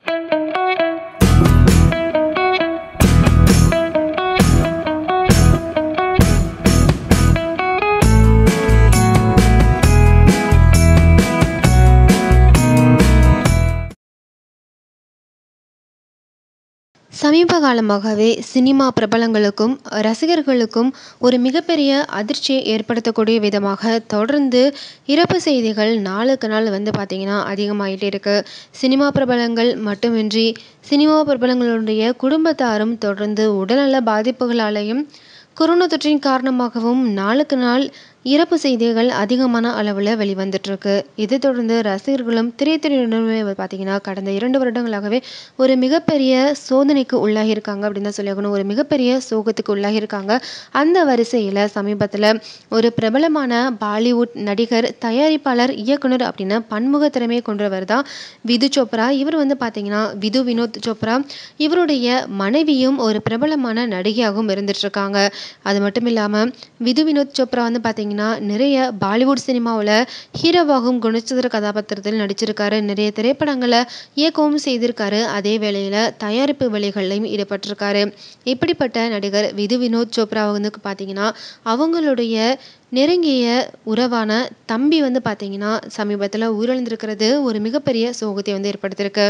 சமீப காலமாகவே சினிமா பிரபலங்களுக்கும் ரசிகர்களுக்கும் ஒரு மிகப்பெரிய அதிர்ச்சியை ஏற்படுத்தக்கூடிய விதமாக தொடர்ந்து இறப்பு செய்திகள் நாளுக்கு நாள் வந்து பார்த்திங்கன்னா அதிகமாகிட்டே இருக்குது சினிமா பிரபலங்கள் மட்டுமின்றி சினிமா பிரபலங்களுடைய குடும்பத்தாரும் தொடர்ந்து உடல்நல பாதிப்புகளாலேயும் கொரோனா தொற்றின் காரணமாகவும் நாளுக்கு நாள் இறப்பு செய்திகள் அதிகமான அளவில் வெளிவந்துட்டுருக்கு இதை தொடர்ந்து ரசிகர்களும் திரைத்துறையினருமே பார்த்திங்கன்னா கடந்த இரண்டு வருடங்களாகவே ஒரு மிகப்பெரிய சோதனைக்கு உள்ளாகியிருக்காங்க அப்படின்னு தான் சொல்லியாகணும் ஒரு மிகப்பெரிய சோகத்துக்கு உள்ளாகியிருக்காங்க அந்த வரிசையில் சமீபத்தில் ஒரு பிரபலமான பாலிவுட் நடிகர் தயாரிப்பாளர் இயக்குனர் அப்படின்னு பன்முக திறமையை கொண்டவர் தான் விது சோப்ரா இவர் வந்து பார்த்திங்கன்னா விது வினோத் சோப்ரா இவருடைய மனைவியும் ஒரு பிரபலமான நடிகையாகவும் இருந்துகிட்ருக்காங்க அது மட்டும் இல்லாமல் விது வினோத் சோப்ரா வந்து பார்த்திங்கன்னா நிறைய பாலிவுட் சினிமாவில் ஹீரோவாகவும் குணச்சித்திர கதாபாத்திரத்தில் நடிச்சிருக்காரு நிறைய திரைப்படங்களை இயக்கவும் செய்திருக்காரு அதே வேளையில் தயாரிப்பு வேலைகள்லையும் ஈடுபட்டிருக்காரு இப்படிப்பட்ட நடிகர் விது வினோத் சோப்ரா வந்து பார்த்திங்கன்னா அவங்களுடைய நெருங்கிய உறவான தம்பி வந்து பார்த்திங்கன்னா சமீபத்தில் உயிரிழந்திருக்கிறது ஒரு மிகப்பெரிய சோகத்தை வந்து ஏற்படுத்தியிருக்கு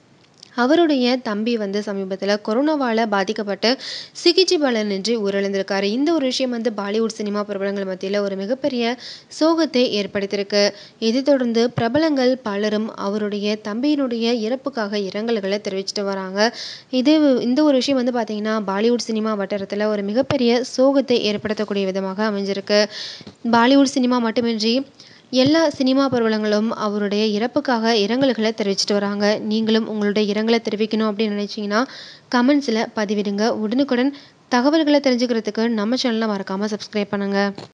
அவருடைய தம்பி வந்து சமீபத்தில் கொரோனாவால் பாதிக்கப்பட்டு சிகிச்சை பலனின்றி உயிரிழந்திருக்காரு இந்த ஒரு விஷயம் வந்து பாலிவுட் சினிமா பிரபலங்கள் மத்தியில் ஒரு மிகப்பெரிய சோகத்தை ஏற்படுத்தியிருக்கு இதை தொடர்ந்து பிரபலங்கள் பலரும் அவருடைய தம்பியினுடைய இறப்புக்காக இரங்கல்களை தெரிவிச்சிட்டு வராங்க இது இந்த ஒரு விஷயம் வந்து பார்த்திங்கன்னா பாலிவுட் சினிமா வட்டாரத்தில் ஒரு மிகப்பெரிய சோகத்தை ஏற்படுத்தக்கூடிய விதமாக அமைஞ்சிருக்கு பாலிவுட் சினிமா மட்டுமின்றி எல்லா சினிமா பிரபலங்களும் அவருடைய இறப்புக்காக இரங்கல்களை தெரிவிச்சிட்டு வராங்க நீங்களும் உங்களுடைய இரங்கலை தெரிவிக்கணும் அப்படின்னு நினச்சிங்கன்னா கமெண்ட்ஸில் பதிவிடுங்க உடனுக்குடன் தகவல்களை தெரிஞ்சுக்கிறதுக்கு நம்ம சேனலை மறக்காமல் சப்ஸ்கிரைப் பண்ணுங்கள்